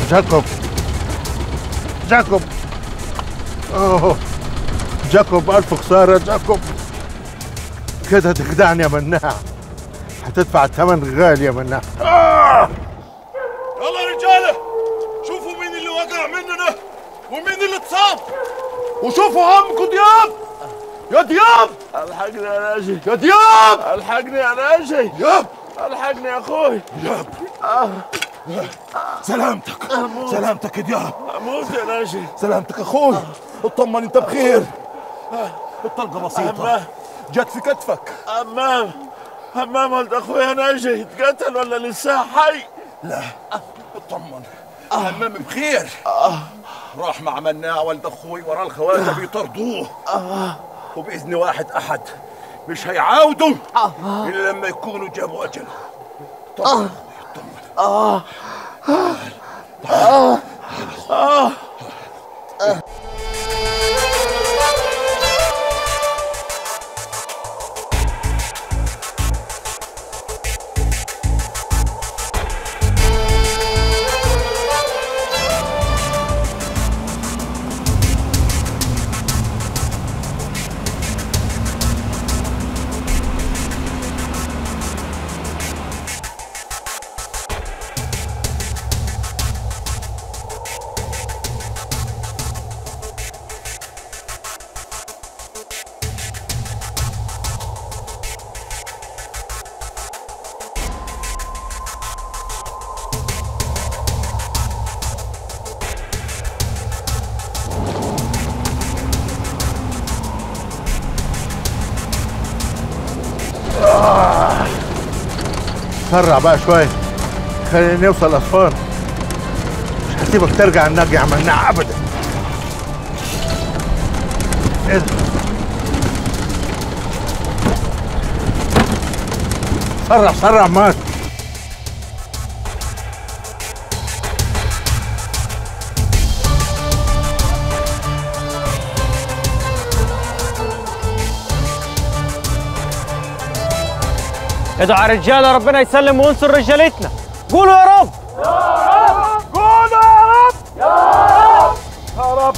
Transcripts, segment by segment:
جاكوب جاكوب اوه جاكوب الف خساره جاكوب كده تخدعني يا مناع هتدفع الثمن غالي يا مناع آه! يلا يا رجاله شوفوا مين اللي وقع مننا ومين اللي اتصاب وشوفوا همكم دياب يا دياب الحقني يا ناجي يا دياب الحقني يا ناجي دياب الحقني يا اخوي دياب سلامتك سلامتك يا دياب اموت يا ناجي سلامتك اخوي اطمن انت بخير الطلقه بسيطه أمام جت في كتفك امام امام ولد اخويا ناجي اتقتل ولا لسه حي لا اطمن همام بخير راح مع مناع ولد اخوي ورا الخواجه بيطردوه وباذن واحد احد مش هيعاودوا الا لما يكونوا جابوا اجله طمن طمن سرع بقى شويه خلينا نوصل اسوان مش هسيبك ترجع النجي يا مناع ابدا إيه ده؟ سرع سرع مات ادعوا يا رجاله ربنا يسلم وينصر رجالتنا قولوا يا رب قولوا يا رب يا رب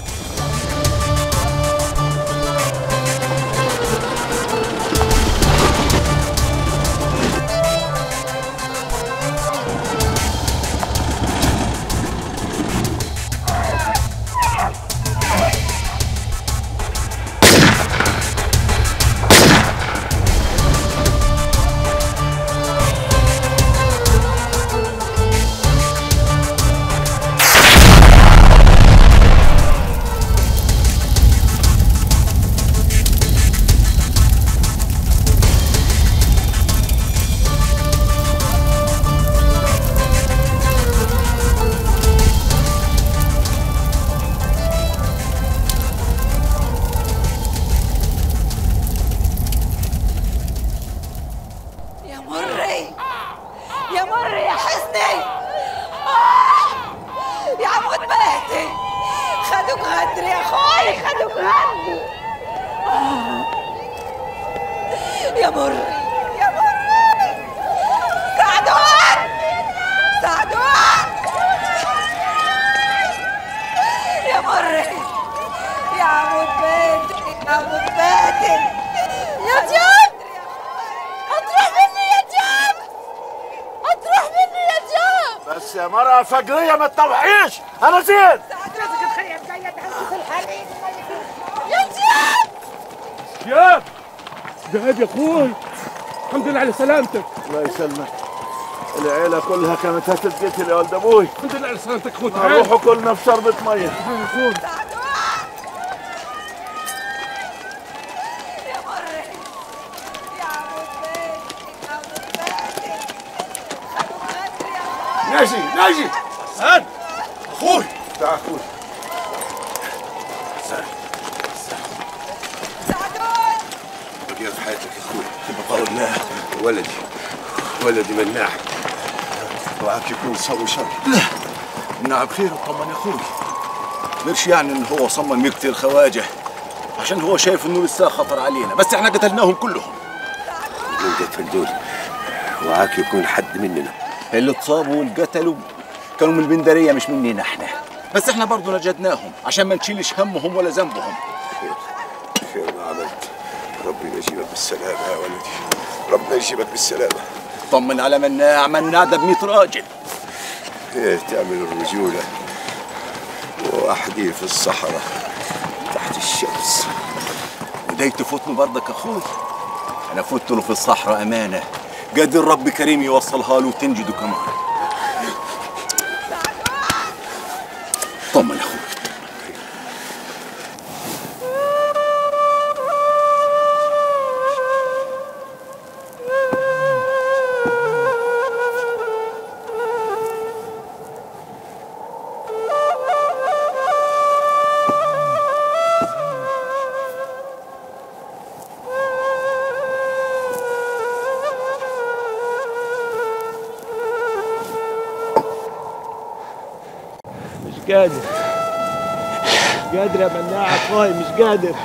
يا مري يا مري يا حسني آه! يا عمود بهتي خدوك غدر يا اخوي خدوك غدر آه! يا مري يا مري ساعدون ساعدون يا مري يا عمود بيتي يا عمود بيتي يا جد هتروح مني يا جاب هتروح مني يا جاب بس يا مرأة فجرية ما تطوحيش انا زين يا جاب دياب دياب يا اخوي الحمد لله على سلامتك الله يسلمك العيلة كلها كانت هتتقتل يا ولد ابوي الحمد لله على سلامتك اخوي تعال نروحوا كلنا في شربة مية يا اخوي يا مري يا عمود بيتي يا عمود بيتي خدوا غدر يا اخوي ناجي ناجي حسن اخوي تعال اخوي ساعدون بقيت في حياتك يا اخوي بقول الله ولدي ولدي مناع وعاك يكون سوي شر لا مناع بخير اطمن يا اخوي ليش يعني ان هو صمم يقتل الخواجه عشان هو شايف انه لسه خطر علينا بس احنا قتلناهم كلهم من قتل دول وعاك يكون حد مننا اللي اتصابوا والقتلوا كانوا من البندريه مش مننا احنا بس احنا برضه نجدناهم عشان ما نشيلش همهم ولا ذنبهم خير ما عملت ربنا يجيبك بالسلامة يا ولدي ربنا يجيبك بالسلامة طمن على مناع مناع ده ب راجل ايه تعمل الرجولة وحدي في الصحراء تحت الشمس وده تفوتني برضك اخوي انا فوت له في الصحراء امانه قادر رب كريم يوصلها له وتنجده كمان طمن اخوي مش قادر مش قادر يا مناع اخوي مش قادر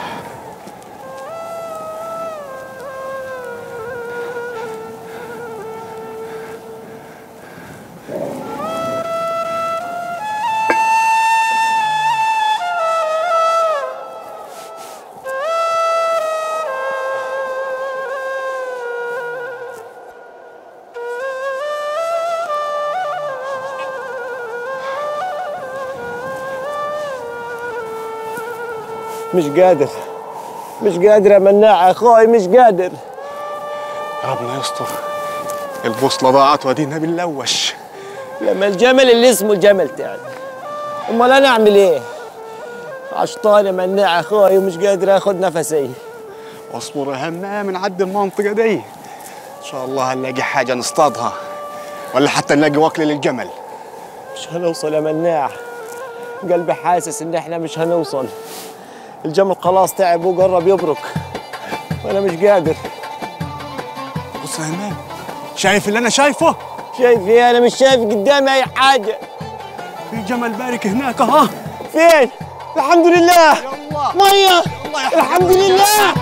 مش قادر مش قادر يا مناع اخوي مش قادر ربنا يستر البوصلة ضاعت ودينا بنلوش لما الجمل اللي اسمه جمل تعب امال انا اعمل ايه عشطان يا مناع اخوي ومش قادر اخد نفسي واصبر يا همام نعدي المنطقة دي إن شاء الله هنلاقي حاجة نصطادها ولا حتى نلاقي وكل للجمل مش هنوصل يا مناع قلبي حاسس ان احنا مش هنوصل الجمل خلاص تعب وقرب يبرك وانا مش قادر بص يا همام شايف اللي أنا شايفه؟ شايف ايه انا مش شايف قدامي اي حاجه في جمل بارك هناك ها فين الحمد لله يلا ميه الحمد لله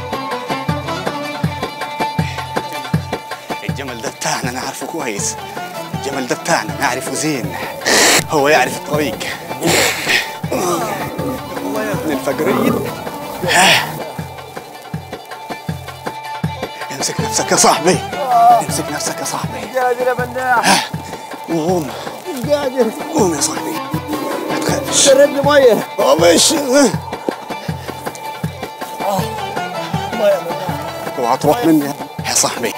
الجمل ده بتاعنا نعرفه كويس الجمل ده بتاعنا نعرفه زين هو يعرف الطريق الله يا ابن الفقرين امسك نفسك يا صاحبي امسك نفسك يا صاحبي قادر يا مناع وقوم مش قادر قوم يا صاحبي ما تخافش شربني ميه قومش ميه يا مناع اوعى تروح مني يا صاحبي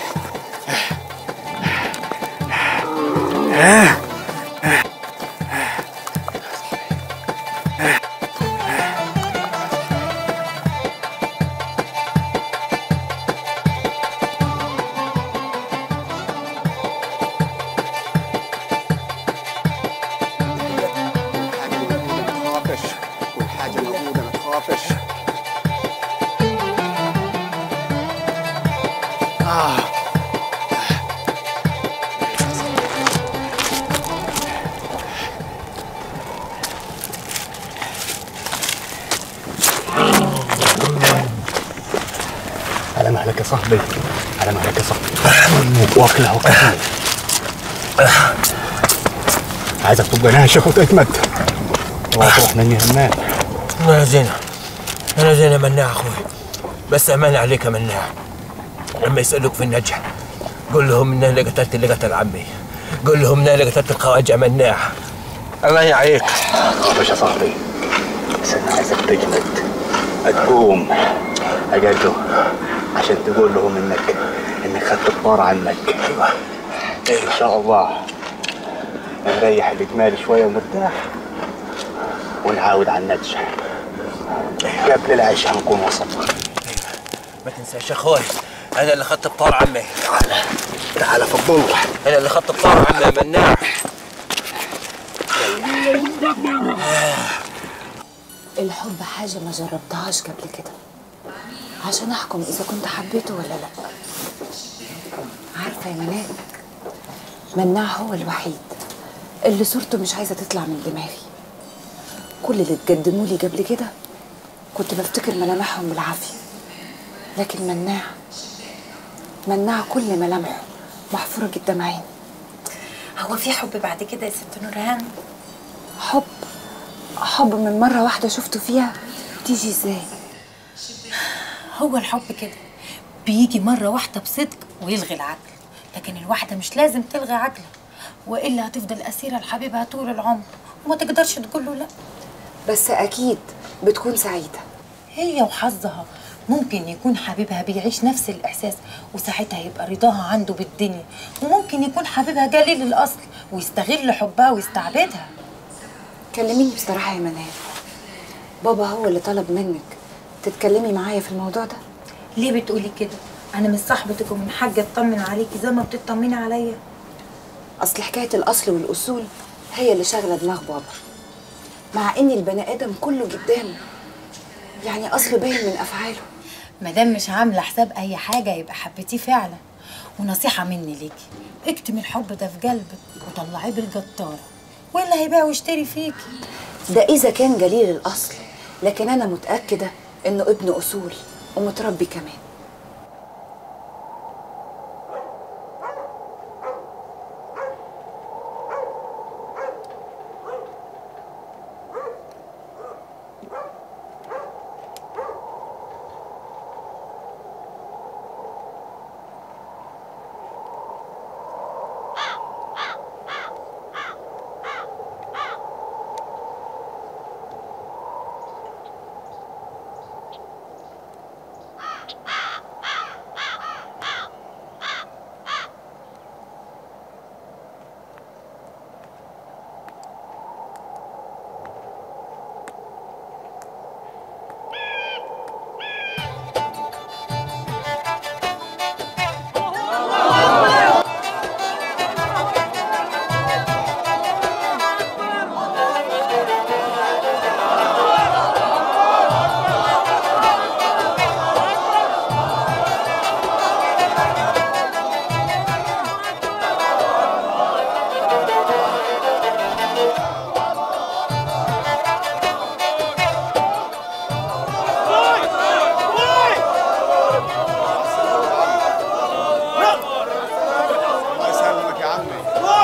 والحاجة موجودة ما تخافش على مهلك يا صاحبي على مهلك يا صاحبي واكلها وكتير عايزك تبقى ناشف وتجمد اوعى تروح مني همام انا زين انا زين يا مناع اخوي بس امان عليك يا مناع لما يسالوك في النجح قول لهم ان انا قتلت اللي قتل عمي قول لهم ان انا قتلت الخواجه مناع الله يعيك خافش يا صاحبي بس انا عايزك تجمد تقوم اجده عشان تقول لهم انك انك خدت الطار عنك ايوه ان شاء الله نريح الجمال شويه ونرتاح ونعاود على النجح قبل العشاء هنكون وصلنا ما تنساش يا اخوي انا اللي خدت بطار عمي تعال فضل انا اللي خدت بطار عمي يا مناع الحب حاجة ما جربتهاش قبل كده عشان أحكم إذا كنت حبيته ولا لأ عارفة يا منال مناع هو الوحيد اللي صورته مش عايزة تطلع من دماغي كل اللي اتقدموا لي قبل كده كنت بفتكر ملامحهم بالعافية لكن مناع مناع كل ملامحه محفورة قدام عيني هو في حب بعد كده يا ست نورهان حب حب من مرة واحدة شفته فيها تيجي ازاي هو الحب كده بيجي مرة واحدة بصدق ويلغي العقل لكن الواحدة مش لازم تلغي عقلها وإلا هتفضل أسيرة لحبيبها طول العمر وما تقدرش تقول له لا بس أكيد بتكون سعيدة هي وحظها ممكن يكون حبيبها بيعيش نفس الإحساس وساعتها يبقى رضاها عنده بالدنيا وممكن يكون حبيبها قليل الأصل ويستغل حبها ويستعبدها كلميني بصراحة يا منال بابا هو اللي طلب منك تتكلمي معايا في الموضوع ده ليه بتقولي كده؟ أنا مش صاحبتك ومن حاجة أطمن عليكي زي ما بتطمني عليا أصل حكاية الأصل والأصول هي اللي شاغلة دماغ بابا مع إن البني آدم كله قدامه يعني أصله باين من أفعاله مادام مش عاملة حساب أي حاجة يبقى حبيتيه فعلا ونصيحة مني ليكي اكتمي الحب ده في قلبك وطلعيه بالجطارة وإلا هيبيع ويشتري فيكي ده إذا كان جليل الأصل لكن أنا متأكدة إنه ابن أصول ومتربي كمان الله يسلمك يا عمي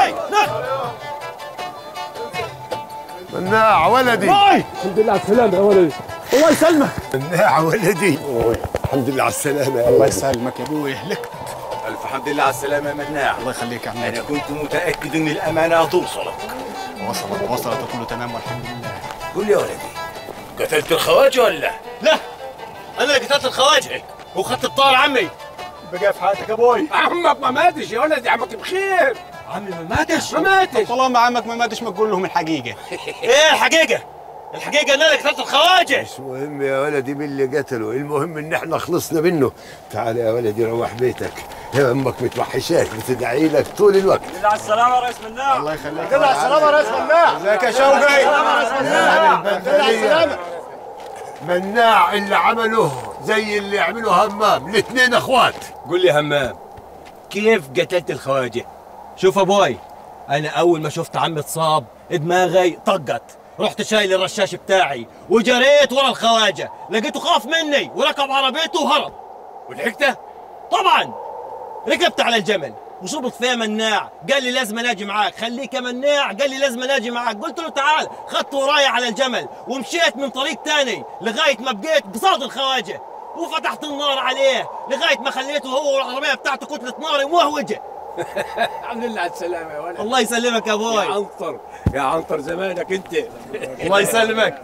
مناع ولدي الحمد لله على السلامة يا ولدي الله يسلمك مناع ولدي الحمد لله على السلامة يا الله ولدي يسلمك يا ابوي لك ألف حمد لله على السلامة يا مناع الله يخليك يا عمي أنا كنت متأكد إن الأمانة هتوصلك وصلت وصلت وكله تمام والحمد لله قول لي يا ولدي قتلت الخواجة ولا؟ لا انا اللي قتلت الخواجه وخدت الطار عمي بقى في حياتك يا ابوي عمك ما ماتش يا ولدي عمك بخير عمي ما ماتش ما ماتش طالما عمك ما ماتش ما تقول لهم الحقيقة ايه الحقيقه الحقيقه ان انا اللي قتلت الخواجه مش مهم يا ولدي مين اللي قتله المهم ان احنا خلصنا منه تعال يا ولدي روح بيتك يا امك متوحشاك بتدعي لك طول الوقت على السلامة يا ريس مناع الله يخليك كده على السلامة يا ريس مناع ازيك يا شوقي البندرية مناع اللي عمله زي اللي عمله همام الاثنين اخوات قول لي همام كيف قتلت الخواجه شوف ابوي انا اول ما شفت عمي اتصاب دماغي طقت رحت شايل الرشاش بتاعي وجريت ورا الخواجه لقيته خاف مني وركب عربيته وهرب ولحقته طبعا ركبت على الجمل وشبط فيها مناع قال لي لازم اجي معاك خليك يا مناع قال لي لازم اجي معاك قلت له تعال خدت ورايا على الجمل ومشيت من طريق تاني لغايه ما بقيت بصاد الخواجه وفتحت النار عليه لغايه ما خليته هو والعربيه بتاعته كتله نار موهوجه الحمد لله على السلامة يا ولدي الله يسلمك يا يا ابوي عنتر يا عنتر زمانك أنت الله يسلمك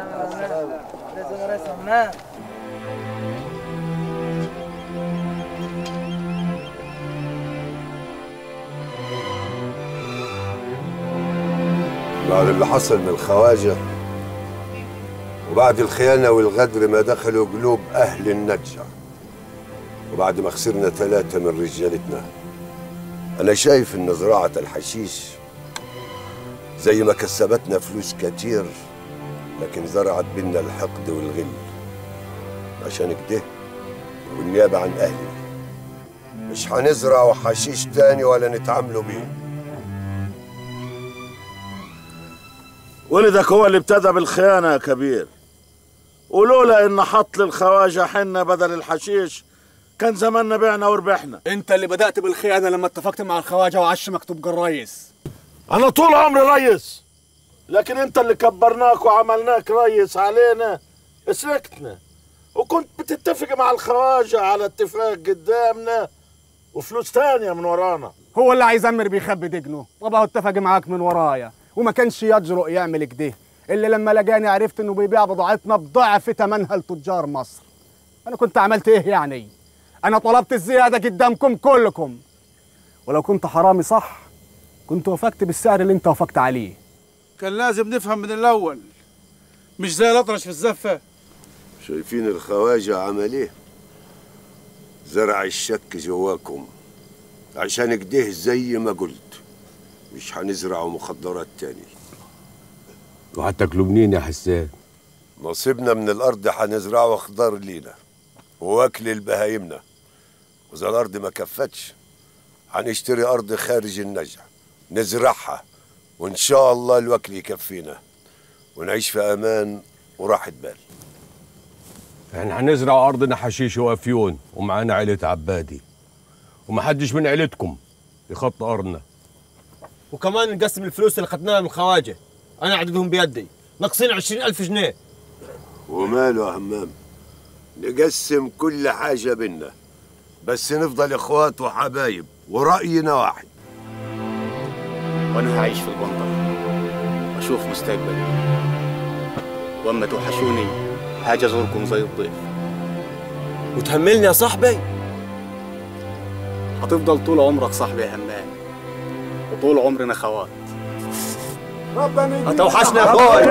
بعد اللي حصل من الخواجة وبعد الخيانة والغدر ما دخلوا قلوب أهل النجع وبعد ما خسرنا ثلاثة من رجالتنا أنا شايف إن زراعة الحشيش زي ما كسبتنا فلوس كتير لكن زرعت بينا الحقد والغل عشان كده والنيابة عن أهلي مش هنزرع حشيش تاني ولا نتعاملوا بيه ولدك هو اللي ابتدى بالخيانة يا كبير ولولا ان حط للخواجة حنة بدل الحشيش كان زماننا بعنا وربحنا انت اللي بدأت بالخيانة لما اتفقت مع الخواجة وعش مكتوب الرئيس انا طول عمري ريس لكن انت اللي كبرناك وعملناك ريس علينا سلكتنا وكنت بتتفق مع الخواجة على اتفاق قدامنا وفلوس تانية من ورانا هو اللي عايز امر بيخبي دجنه طب هو اتفق معاك من ورايا وما كانش يجرؤ يعمل كده اللي لما لقاني عرفت انه بيبيع بضاعتنا بضعف ثمنها لتجار مصر انا كنت عملت ايه يعني انا طلبت الزياده قدامكم كلكم ولو كنت حرامي صح كنت وافقت بالسعر اللي انت وافقت عليه كان لازم نفهم من الاول مش زي الاطرش في الزفه شايفين الخواجة عمل ايه زرع الشك جواكم عشان كده زي ما قلت مش هنزرع مخدرات تاني وهتاكلوا منين يا حسان نصيبنا من الارض هنزرعه خضار لينا واكل البهايمنا واذا الارض ما كفتش هنشتري ارض خارج النجع نزرعها وان شاء الله الوكل يكفينا ونعيش في امان وراحه بال احنا هنزرع ارضنا حشيش وافيون ومعانا عيله عبادي ومحدش من عيلتكم يخط ارضنا وكمان نقسم الفلوس اللي خدناها من الخواجه انا عددهم بيدي ناقصين عشرين ألف جنيه وماله يا همام نقسم كل حاجة بينا بس نفضل اخوات وحبايب ورأينا واحد وانا هعيش في البندر واشوف مستقبلي واما توحشوني هاجي ازوركم زي الضيف وتهملني يا صاحبي هتفضل طول عمرك صاحبي يا همام وطول عمرنا خوات هتوحشنا يا اخوي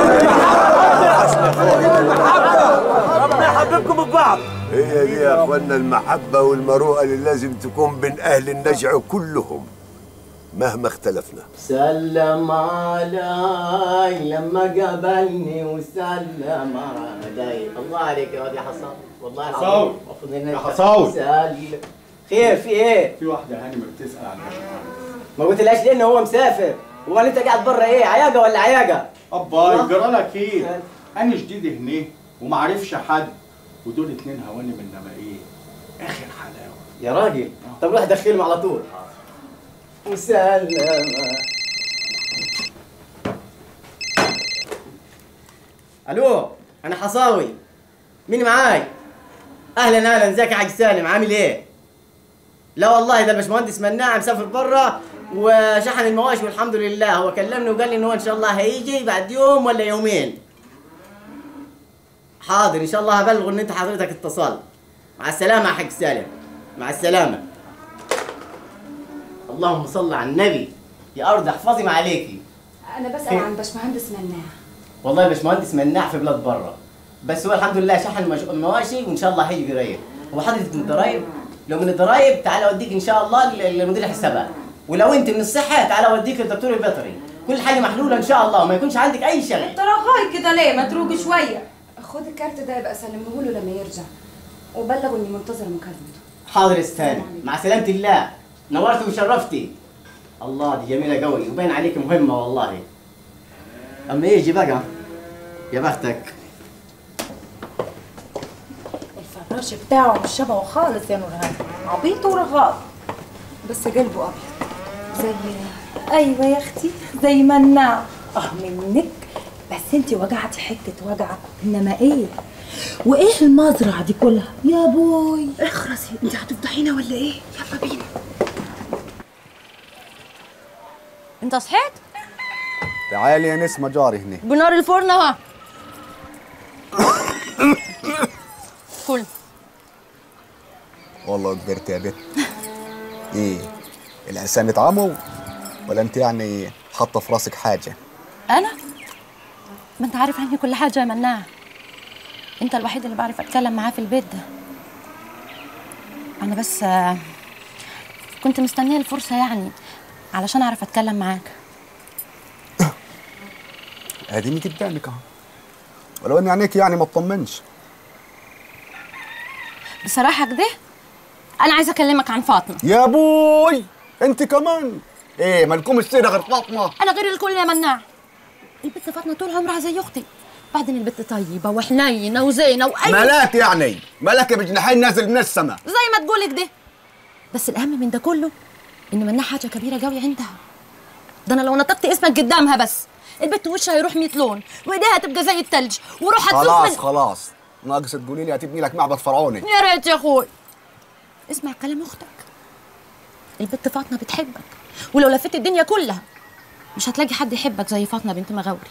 ربنا يحببكم ببعض هي دي يا اخوانا المحبة والمروءة اللي لازم تكون بين اهل النجع كلهم مهما اختلفنا سلم علي لما قابلني وسلم علي الله عليك يا واد يا حصان والله العظيم حصاوي. المفروض إنك يا حصاوي. سلم خير في ايه؟ في واحدة هانمة بتسأل عن ما قلتلهاش ليه ان هو مسافر هو انت قاعد بره ايه عياقه ولا عياقه؟ أباي الله. جرى لك إيه؟ أنا جديد هنا ومعرفش حد ودول اتنين هوانم إنما إيه؟ آخر حلاوة يا راجل طب روح دخلهم على طول وسلم الو انا حصاوي مين معاي اهلا اهلا ازيك يا حاج سالم عامل ايه لا والله ده الباشمهندس مناع مسافر بره وشحن المواشي والحمد لله هو كلمني وقال لي ان هو ان شاء الله هيجي بعد يوم ولا يومين حاضر ان شاء الله هبلغه ان انت حضرتك اتصلت مع السلامه يا حاج سالم مع السلامه اللهم صل على النبي يا ارض احفظي ما عليكي انا بسال خير. عن باشمهندس مناع والله يا باشمهندس مناع في بلاد بره بس هو الحمد لله شحن مش- المواشي وان شاء الله هيجي قريب هو حضرتك من الضرايب لو من الضرايب تعالى اوديك ان شاء الله ل- لمدير الحسابات ولو انت من الصحه تعالى اوديك للدكتور البيطري كل حاجه محلوله ان شاء الله وما يكونش عندك اي شغل انت رغاي كده ليه ما تروق شويه خد الكارت ده يبقى سلمه له لما يرجع وبلغه اني منتظر مكالمته حاضر استاذ مع سلامه الله نورتي وشرفتي الله دي جميله قوي وباين عليك مهمه والله اما يجي بقى يا بختك الفراش بتاعه مش شبهه خالص يا نورهان عبيط ورغاي بس قلبه ابيض زي ايوه يا اختي زي مناع اه منك بس انت وجعتي حته وجعه انما ايه وايه المزرعه دي كلها يا بوي اخرسي انت هتفضحينا ولا ايه يلا بينا انت صحيت تعالي يا نسمة جاري هنا بنار الفرن اهو كل والله كبرت يا بت ايه الانسان اتعموا ولا انت يعني حاطه في راسك حاجه انا ما انت عارف عني كل حاجه يا مناع انت الوحيد اللي بعرف اتكلم معاه في البيت ده انا بس آه، كنت مستنيه الفرصه يعني علشان اعرف اتكلم معاك اديني قدامك اهو ولو اني عينيك يعني ما تطمنش بصراحه كده انا عايزه اكلمك عن فاطمه يا بوي انت كمان ايه مالكم السيره غير فاطمه انا غير الكل يا مناع البت فاطمه طول عمرها زي اختي بعدين البت طيبه وحنينه وزينه واي ملاك يعني ملاك بجناحين نازل من السماء زي ما تقول كده بس الاهم من ده كله ان مناع حاجه كبيره قوي عندها ده انا لو نطقت اسمك قدامها بس البت وشها هيروح 100 لون وايديها تبقى زي التلج وروحها تسوق خلاص من خلاص ناقص تقولي لي هتبني لك معبد فرعوني يا ريت يا اخوي اسمع كلام اختك البت فاطمه بتحبك ولو لفيت الدنيا كلها مش هتلاقي حد يحبك زي فاطمه بنت مغاوري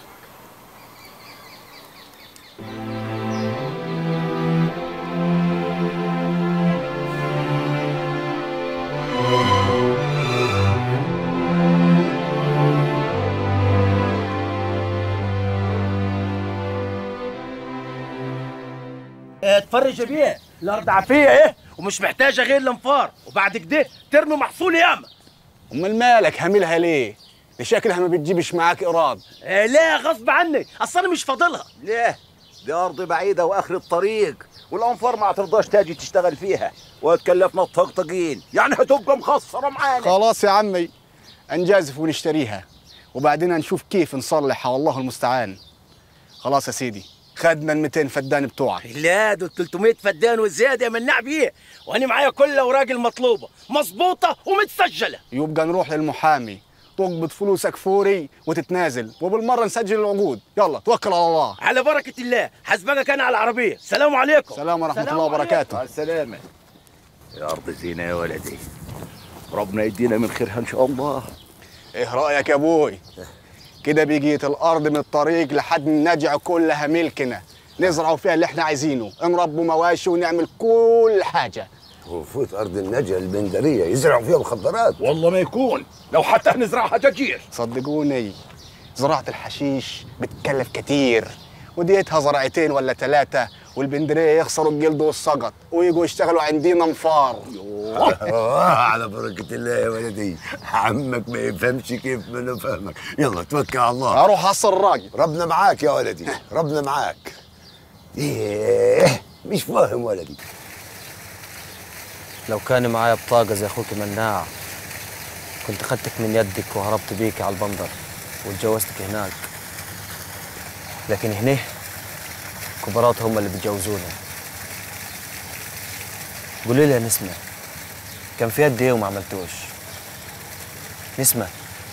اتفرج يا بيه الارض عافيه ايه ومش محتاجه غير الانفار وبعد كده ترمي محصول ياما امال مالك هاملها ليه؟ دي شكلها ما بتجيبش معاك ايراد إيه لا غصب عني اصل انا مش فاضلها ليه دي ارض بعيده واخر الطريق والانفار ما هترضاش تاجي تشتغل فيها وتكلفنا الطقطقين يعني هتبقى مخسره معانا خلاص يا عمي انجازف ونشتريها وبعدين نشوف كيف نصلحها والله المستعان خلاص يا سيدي خدنا ال 200 فدان بتوعك لا دول 300 فدان وزياده يا مناع بيه وانا معايا كل الاوراق المطلوبه مظبوطه ومتسجله يبقى نروح للمحامي تقبض فلوسك فوري وتتنازل وبالمره نسجل العقود يلا توكل على الله على بركه الله حسبك انا على العربيه السلام عليكم سلام ورحمه الله وبركاته مع السلامه يا ارض زينه يا ولدي ربنا يدينا من خيرها ان شاء الله ايه رايك يا ابوي كده بيجيت الارض من الطريق لحد النجع كلها ملكنا نزرعوا فيها اللي احنا عايزينه نربوا مواشي ونعمل كل حاجه وفوت ارض النجا البندريه يزرعوا فيها مخدرات والله ما يكون لو حتى نزرعها دجاجير صدقوني زراعة الحشيش بتكلف كتير وديتها زرعتين ولا ثلاثة والبندرية يخسروا الجلد والسقط ويجوا يشتغلوا عندنا نفار آه، على بركة الله يا ولدي عمك ما يفهمش كيف ما انا فاهمك يلا توكل على الله اروح اصل الراجل ربنا معاك يا ولدي ربنا معاك ايه مش فاهم ولدي لو كان معايا بطاقة زي أخوك مناع كنت خدتك من يدك وهربت بيك على البندر واتجوزتك هناك لكن هنا كبارات هم اللي بيتجوزونا قولي لي يا نسمة كان في يد ايه وما عملتوش نسمة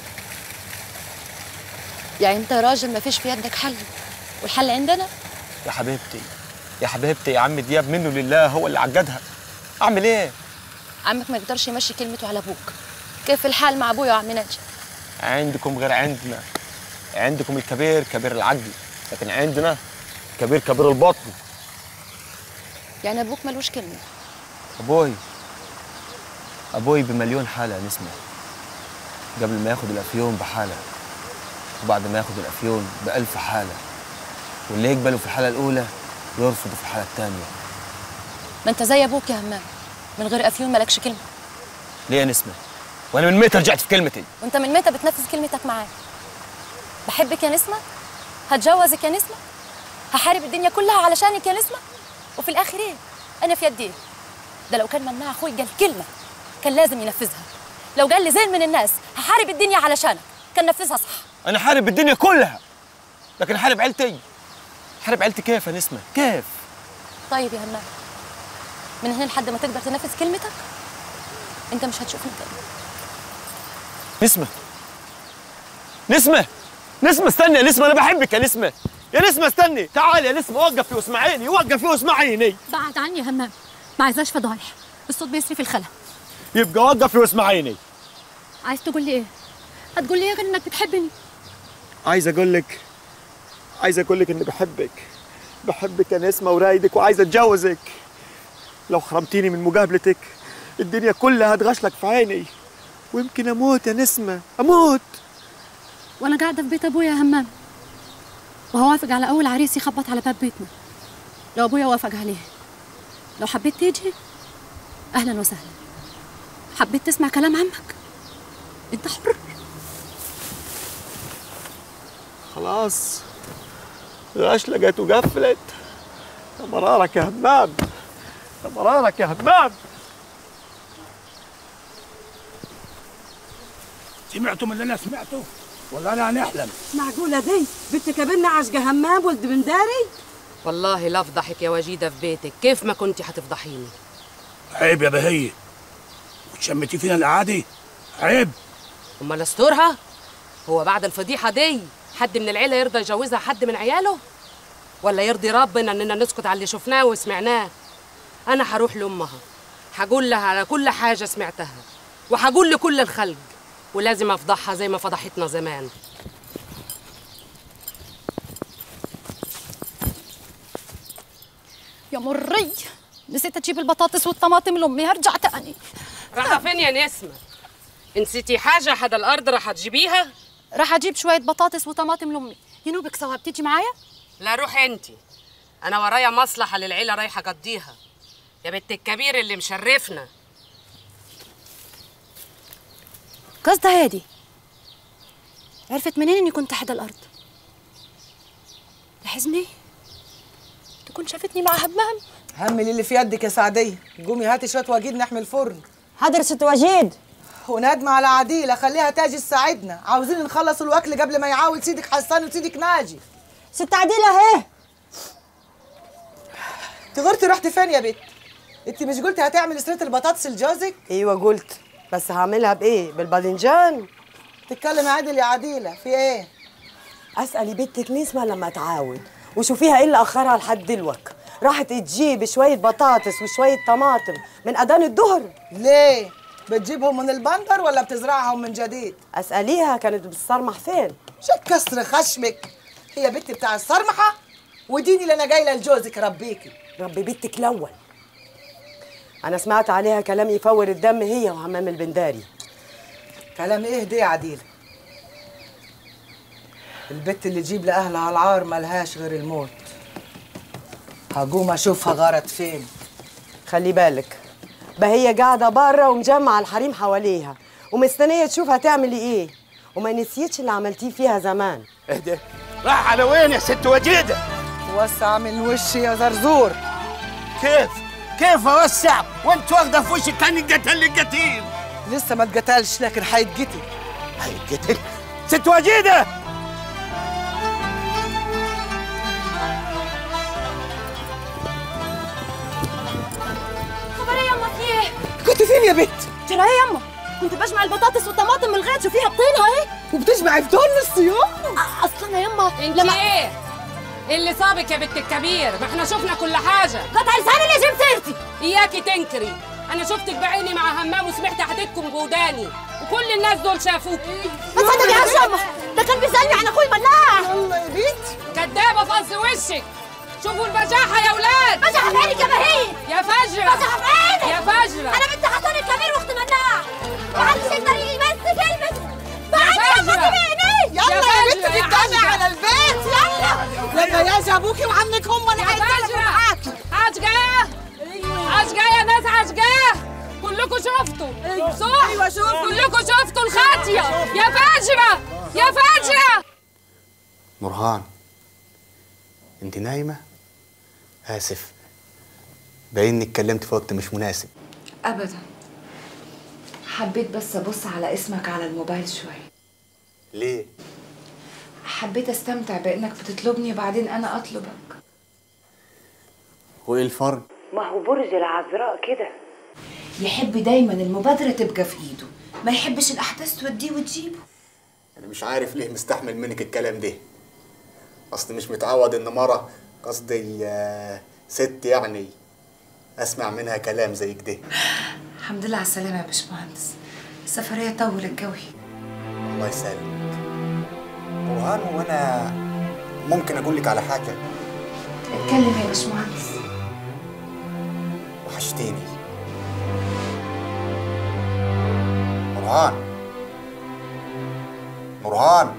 يعني انت راجل ما فيش في يدك حل والحل عندنا يا حبيبتي يا حبيبتي يا عم دياب منه لله هو اللي عجدها اعمل ايه عمك ما يقدرش يمشي كلمته على ابوك كيف الحال مع ابويا وعم ناجي عندكم غير عندنا عندكم الكبير كبير العقل لكن عندنا كبير كبير البطن يعني ابوك ملوش كلمه ابوي ابوي بمليون حاله يا نسمه قبل ما ياخد الافيون بحاله وبعد ما ياخد الافيون بألف حاله واللي يقبله في الحاله الاولى يرفضه في الحاله الثانيه ما انت زي ابوك يا همام من غير افيون مالكش كلمه ليه يا نسمه وانا من متى رجعت في كلمتي وانت من متى بتنفذ كلمتك معايا بحبك يا نسمه هتجوزك يا نسمه هحارب الدنيا كلها علشانك يا نسمه وفي الاخر ايه انا في يدي ايه ده لو كان مناع اخوي قال كلمه كان لازم ينفذها لو قال لي زين من الناس هحارب الدنيا علشانك كان نفذها صح انا حارب الدنيا كلها لكن حارب عيلتي حارب عيلتي كيف يا نسمه كيف طيب يا همام من هنا لحد ما تقدر تنفذ كلمتك انت مش هتشوفني تاني نسمه نسمه نسمه استني يا نسمه انا بحبك يا نسمه يا نسمه استني تعالي يا نسمه وقفي واسمعيني وقفي واسمعيني بعد عني يا همام ما عايزاش فضايح الصوت بيسري في الخلا يبقى وقفي واسمعيني عايز تقول لي ايه هتقول لي ايه غير انك بتحبني عايز اقول لك عايز اقول لك اني بحبك بحبك يا نسمه ورايدك وعايز اتجوزك لو حرمتيني من مقابلتك الدنيا كلها هتغشلك في عيني ويمكن اموت يا نسمه اموت وانا قاعده في بيت ابويا يا همام وهو وافق على اول عريس يخبط على باب بيتنا لو ابويا وافق عليه لو حبيت تيجي اهلا وسهلا حبيت تسمع كلام عمك انت حر خلاص غشلة جت وقفلت يا مرارك يا همام يا مرارك يا همام سمعتوا من اللي انا سمعته ولا انا هنحلم معقولة دي بنت كبرنا عشقة همام ولد بنداري والله لا افضحك يا وجيده في بيتك كيف ما كنتي هتفضحيني عيب يا بهية وتشمتي فينا الاعادي عيب امال استورها هو بعد الفضيحه دي حد من العيله يرضى يجوزها حد من عياله ولا يرضي ربنا اننا نسكت على اللي شفناه وسمعناه انا هروح لامها هقول لها على كل حاجه سمعتها وهقول لكل الخلق ولازم افضحها زي ما فضحتنا زمان يا مري نسيت اجيب البطاطس والطماطم لامي هرجع تاني رايحه فين يا نسمه نسيتي حاجه حدا الارض راح تجيبيها راح اجيب شويه بطاطس وطماطم لامي ينوبك سوا بتيجي معايا لا روحي انت انا ورايا مصلحه للعيله رايحه اقضيها يا بنت الكبير اللي مشرفنا قصدها هادي عرفت منين اني كنت تحت الارض لحزني تكون شافتني مع همام هم اللي في يدك يا سعديه قومي هاتي شويه وجيد نحمي الفرن حاضر ست وجيد ونادمة على عديلة خليها تاجي تساعدنا عاوزين نخلص الوكل قبل ما يعاود سيدك حسان وسيدك ناجي ست عديلة اهي تغرتي رحت فين يا بت انت مش قلتي هتعمل سلطة البطاطس لجوزك ايوه قلت بس هعملها بايه بالباذنجان تتكلم عادل يا عديلة في ايه اسالي بنتك نسمة لما تعاود وشوفيها ايه اللي اخرها لحد دلوك راحت تجيب شوية بطاطس وشوية طماطم من اذان الظهر ليه بتجيبهم من البندر ولا بتزرعهم من جديد اساليها كانت بتصرمح فين شك كسر خشمك هي بنتي بتاع الصرمحة وديني اللي انا جايله لجوزك ربيكي ربي بنتك الاول انا سمعت عليها كلام يفور الدم هي وعمام البنداري كلام ايه ده يا عديلة البت اللي تجيب لأهلها العار ملهاش غير الموت هقوم اشوفها غارت فين خلي بالك هي قاعده بره ومجمعه الحريم حواليها ومستنيه تشوف هتعملي ايه وما نسيتش اللي عملتيه فيها زمان اهدى راح على وين يا ست وجيده وسع من وشي يا زرزور كيف كيف اوسع وانت واخده في وشك كان قتل القتيل لسه ما اتقتلش لكن هيتقتل هيتقتل ست وجيده خبر ايه يما في ايه؟ كنت فين يا بت؟ ترى ايه يما؟ كنت بجمع البطاطس والطماطم من الغيط شوفيها بطينها اهي وبتجمعي في دول الصيام؟ اصلا انا يما انت ايه اللي صابك يا بنت الكبير ما احنا شفنا كل حاجه قطع لساني اللي جبت سيرتي اياكي تنكري انا شفتك بعيني مع همام وسمعت حديثكم بوداني وكل الناس دول شافوكي ما تصدقي يا شمة ده كان بيسألني عن اخوي مناع والله يا بنت كدابه في قص وشك شوفوا البجاحه يا ولاد بجاحة في عينك يا بهيج يا فجره بجاحة في عينك يا فجره انا بنت حسن الكبير واخت مناع محدش يقدر يمس كلمة بعد يا يما فجرة. تبيني يلا يا فجرة بنت يا تتجمعي حاجة. على البيت يلا لما يجي ابوكي وعمك هم اللي يا هيتصرفوا فجرة. معاكي عشقاه عشقاه يا ناس عشقاه كلكم شفتوا صح أيوة شفتوا. كلكم شفتوا الخاتيه يا فجره يا فجره نورهان انت نايمة؟ آسف باين اني اتكلمت في وقت مش مناسب ابدا حبيت بس ابص على اسمك على الموبايل شويه ليه؟ حبيت استمتع بانك بتطلبني وبعدين انا اطلبك وايه الفرق؟ ما هو برج العذراء كده يحب دايما المبادرة تبقى في ايده ما يحبش الاحداث توديه وتجيبه انا مش عارف ليه مستحمل منك الكلام ده اصل مش متعود ان مرة قصدي آه، ست يعني اسمع منها كلام زي كده الحمد لله على السلامة يا باشمهندس السفرية طولت قوي الله يسلمك برهان وانا ممكن اقول لك على حاجة اتكلم يا باشمهندس وحشتيني نورهان نورهان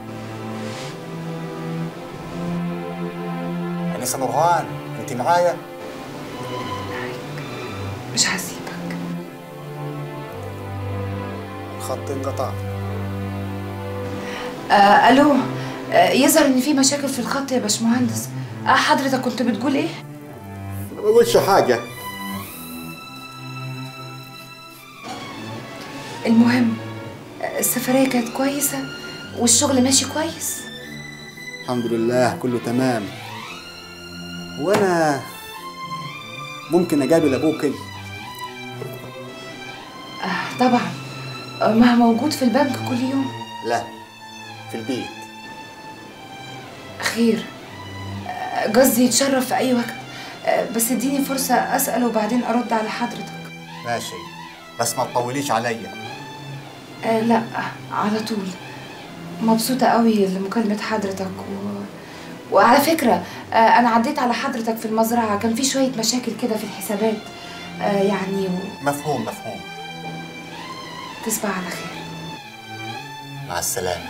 انسه نورهان انت معايا مش هسيبك الخط انقطع آه الو آه يظهر ان في مشاكل في الخط يا باشمهندس آه حضرتك كنت بتقول ايه ما بقولش حاجة المهم آه، السفرية كانت كويسة والشغل ماشي كويس الحمد لله كله تمام وانا ممكن اقابل ابوكي آه طبعا آه ما هو موجود في البنك كل يوم لا في البيت خير آه، قصدي يتشرف في أي وقت آه، بس اديني فرصة أسأل وبعدين أرد على حضرتك ماشي بس ما تطوليش عليا آه لا على طول مبسوطة قوي لمكالمة حضرتك و... وعلى فكرة آه أنا عديت على حضرتك في المزرعة كان في شوية مشاكل كده في الحسابات آه يعني و... مفهوم مفهوم تصبح على خير مع السلامة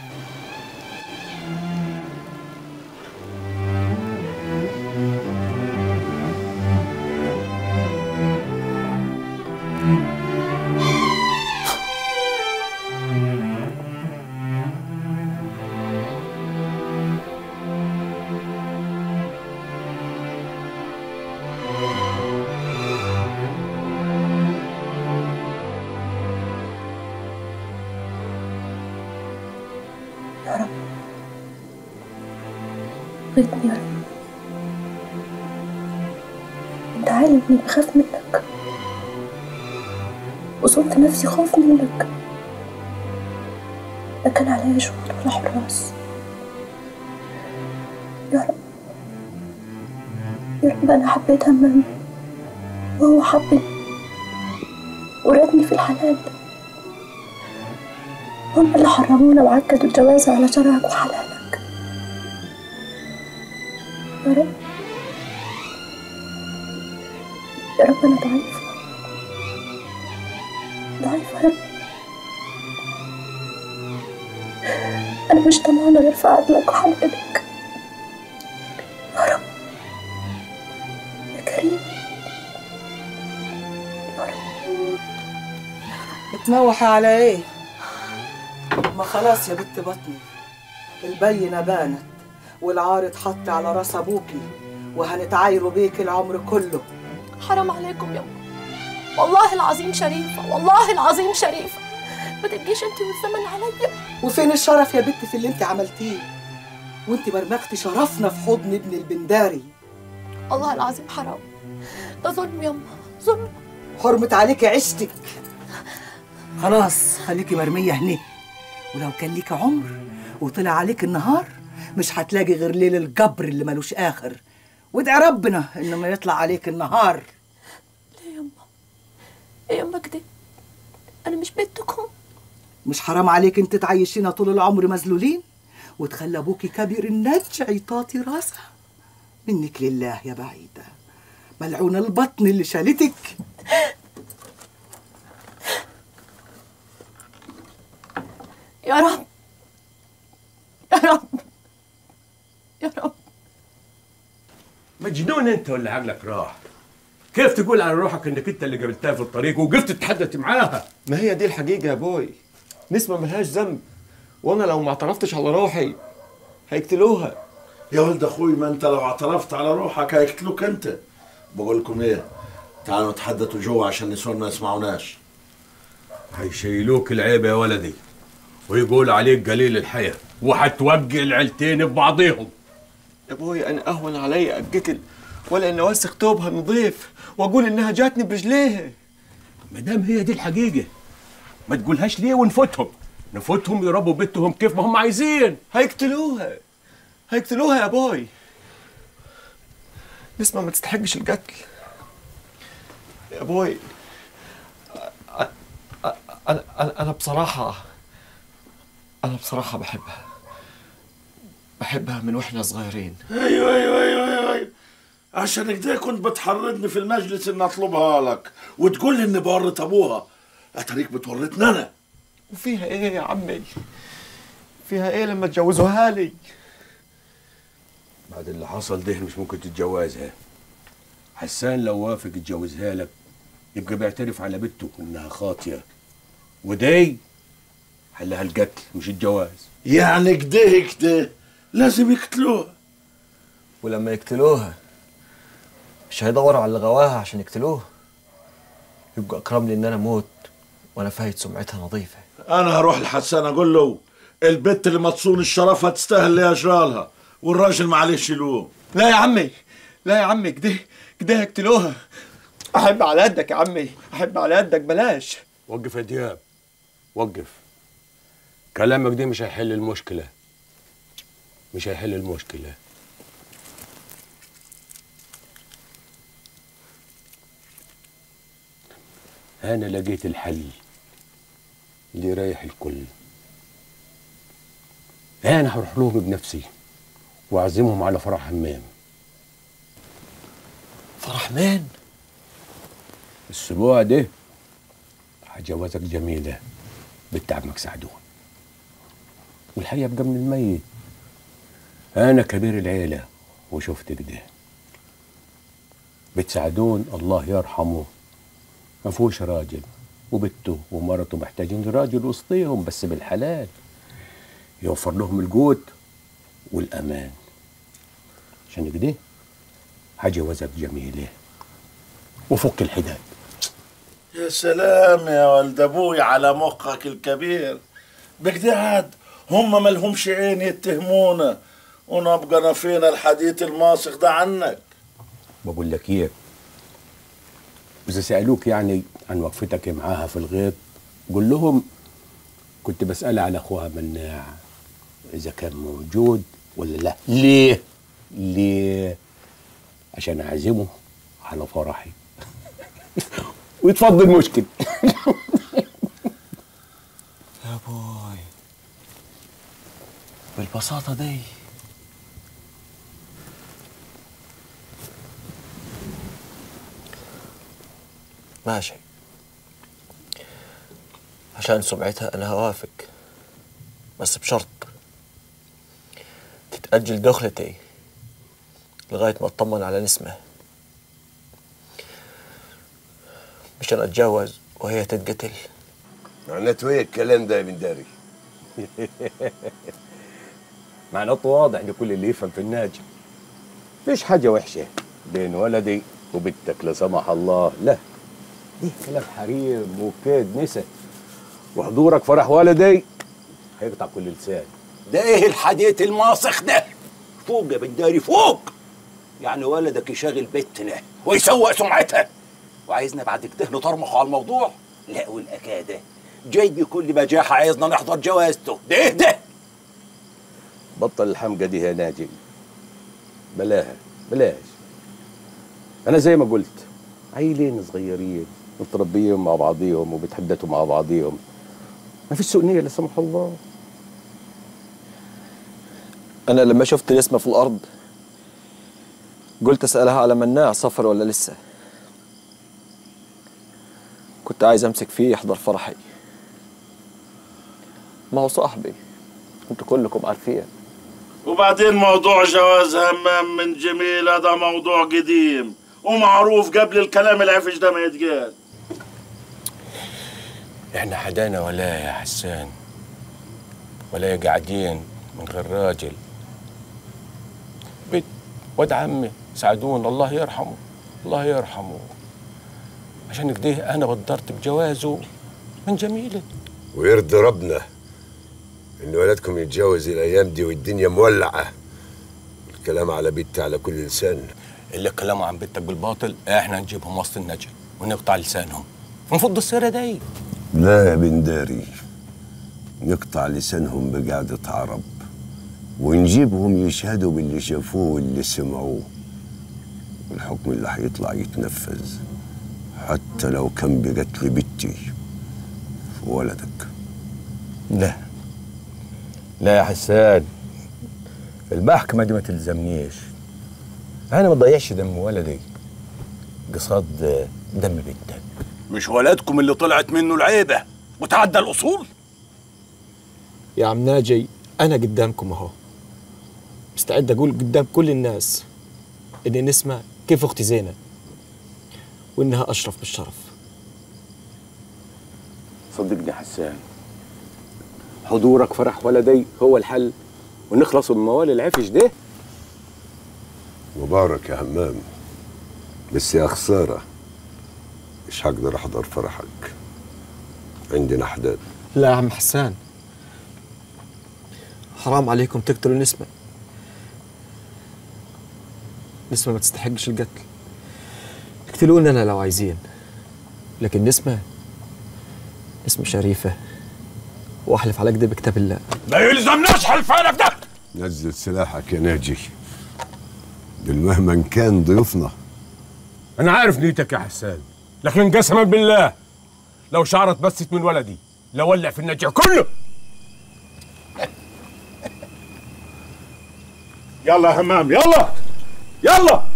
يا رب غيثني يا رب انت عالم اني بخاف منك وصنت نفسي خوف منك لا كان عليا شهود ولا حراس يا رب يا رب انا حبيت همام وهو حبني ورادني في الحلال هم اللي حرمونا وعكدوا الجواز على شرعك وحلالك يا رب يا رب أنا ضعيفة ضعيفة يا رب أنا مش طمعانة غير في عدلك وحلالك يا رب يا كريم بتموحي على ايه؟ ما خلاص يا بنت بطني البينة بانت والعار اتحط على راس ابوكي وهنتعايروا بيك العمر كله حرام عليكم يا والله العظيم شريفة والله العظيم شريفة ما تبقيش انت والزمن عليا وفين الشرف يا بنت في اللي انت عملتيه وانت برمختي شرفنا في حضن ابن البنداري والله العظيم حرام ده ظلم يما ظلم حرمت عليكي عشتك خلاص خليكي مرمية هنا ولو كان ليك عمر وطلع عليك النهار مش هتلاقي غير ليل الجبر اللي ملوش آخر وادعي ربنا إنه ما يطلع عليك النهار ليه يما ايه يما كده انا مش بنتكم مش حرام عليك انت تعيشينا طول العمر مذلولين وتخلي ابوكي كبير النجع يطاطي راسها منك لله يا بعيدة ملعون البطن اللي شالتك يا رب يا رب يا رب مجنون انت ولا عقلك راح كيف تقول على روحك انك انت اللي قابلتها في الطريق وقفت تتحدث معاها ما هي دي الحقيقة يا بوي نسمة ملهاش ذنب وانا لو ما اعترفتش على روحي هيقتلوها يا ولد اخوي ما انت لو اعترفت على روحك هيقتلوك انت بقول لكم ايه تعالوا نتحدثوا جوا عشان النسوان ما يسمعوناش هيشيلوك العيبة يا ولدي ويقول عليك قليل الحياة وحتوقع العيلتين ببعضيهم يا بوي انا اهون علي اتقتل ولا اني اوسخ توبها نظيف واقول انها جاتني برجليها ما دام هي دي الحقيقة ما تقولهاش ليه ونفوتهم نفوتهم يربوا بنتهم كيف ما هم عايزين هيقتلوها هيقتلوها يا بوي نسمة ما تستحقش القتل يا بوي أ- أ- أنا أنا أنا بصراحة أنا بصراحة بحبها بحبها من وإحنا صغيرين ايوه ايوه ايوه ايوه, أيوة. عشان كده كنت بتحرضني في المجلس اني اطلبها لك وتقول لي اني بورط ابوها اتاريك بتورطني انا وفيها إيه يا عمي؟ فيها إيه لما تجوزوها لي؟ بعد اللي حصل ده مش ممكن تتجوزها حسان لو وافق يتجوزها لك يبقى بيعترف على بنته انها خاطيه ودي حلها القتل مش الجواز يعني كده كده لازم يقتلوها ولما يقتلوها مش هيدوروا على اللي غواها عشان يقتلوها يبقى أكرم لي إن أنا أموت وأنا فايت سمعتها نظيفة انا هروح لحسان اقول له البت اللي متصون الشرف تستاهل اللي اجرالها والراجل معلش يلوم لا يا عمي لا يا عمي كده كده هيقتلوها أحب على قدك يا عمي أحب على قدك بلاش وقف يا دياب وقف كلامك ده مش هيحل المشكلة مش هيحل المشكلة أنا لقيت الحل اللي يريح الكل أنا هروح لهم بنفسي وأعزمهم على فرح همام فرح مين؟ الأسبوع ده هجوزك جميلة بنت عمك سعدون والحي يبقى من الميت أنا كبير العيلة وشفت كده بيت سعدون الله يرحمه ما فيهوش راجل وبنته ومرته محتاجين راجل وسطيهم بس بالحلال يوفر لهم الجود والأمان عشان كده هجوزك جميلة وفك الحداد يا سلام يا ولد ابوي على مخك الكبير بكده عاد هم ملهمش عين يتهمونا ونبقى نفينا الحديث الماسخ ده عنك بقول لك ايه اذا سالوك يعني عن وقفتك معاها في الغيط قول لهم كنت بسألها عن اخوها مناع اذا كان موجود ولا لا ليه ليه عشان اعزمه على فرحي ويتفضل مشكل يا بوي بالبساطة دي ماشي عشان سمعتها أنا هوافق بس بشرط تتأجل دخلتي لغاية ما أطمن على نسمة مشان أتجوز وهي تتقتل معناته ايه الكلام ده يا بن داري معناته واضح لكل اللي يفهم في الناجي مفيش حاجة وحشة بين ولدي وبنتك لا سمح الله لا دي كلام حريم وكيد نسا وحضورك فرح ولدي هيقطع كل لسان ده ايه الحديث الماسخ ده فوق يا بن داري فوق يعني ولدك يشغل بيتنا ويسوق سمعتها وعايزنا بعد كده نطرمخ على الموضوع لا والاكاده جاي بكل بجاحه عايزنا نحضر جوازته ده ايه ده بطل الحمقى دي يا ناجي بلاها بلاش انا زي ما قلت عيلين صغيرين متربيين مع بعضيهم وبيتحدثوا مع بعضيهم ما فيش سوء نيه لا سمح الله أنا لما شفت الاسم في الأرض قلت أسألها على مناع صفر ولا لسه كنت عايز أمسك فيه يحضر فرحي ما هو صاحبي انتوا كلكم عارفين وبعدين موضوع جواز همام من جميلة ده موضوع قديم ومعروف قبل الكلام العفش ده ما يتقال احنا حدانا ولا يا حسان ولا قاعدين من غير راجل بيت واد عمي سعدون الله يرحمه الله يرحمه عشان كده انا بدرت بجوازه من جميله ويرضي ربنا ان ولدكم يتجوز الايام دي والدنيا مولعه الكلام على بيتي على كل لسان اللي كلامه عن بنتك بالباطل احنا نجيبهم وسط النجا ونقطع لسانهم ونفض السيره دي لا يا بن داري نقطع لسانهم بقعدة عرب ونجيبهم يشهدوا باللي شافوه واللي سمعوه والحكم اللي هيطلع يتنفذ حتى لو كان بقتل بنتي وولدك لا لا يا حسان المحكمة دي ما تلزمنيش أنا ما تضيعش دم ولدي قصاد دم بنتك مش ولدكم اللي طلعت منه العيبه وتعدى الاصول يا عم ناجي أنا قدامكم أهو مستعد أقول قدام كل الناس إني نسمة كيف أختي زينب وإنها أشرف بالشرف صدقني حسان حضورك فرح ولدي هو الحل ونخلصوا من موال العفش ده مبارك يا همام بس يا خسارة مش هقدر أحضر فرحك عندنا أحداث لا يا عم حسان حرام عليكم تقتلوا نسمة نسمة ما تستحقش القتل اقتلونا أنا لو عايزين لكن نسمة نسمة شريفة واحلف على كده بكتاب الله ما يلزمناش حلفانك ده نزل سلاحك يا ناجي دول مهما كان ضيوفنا انا عارف نيتك يا حسان لكن قسما بالله لو شعرت بست من ولدي لولع في النجع كله يلا يا همام يلا يلا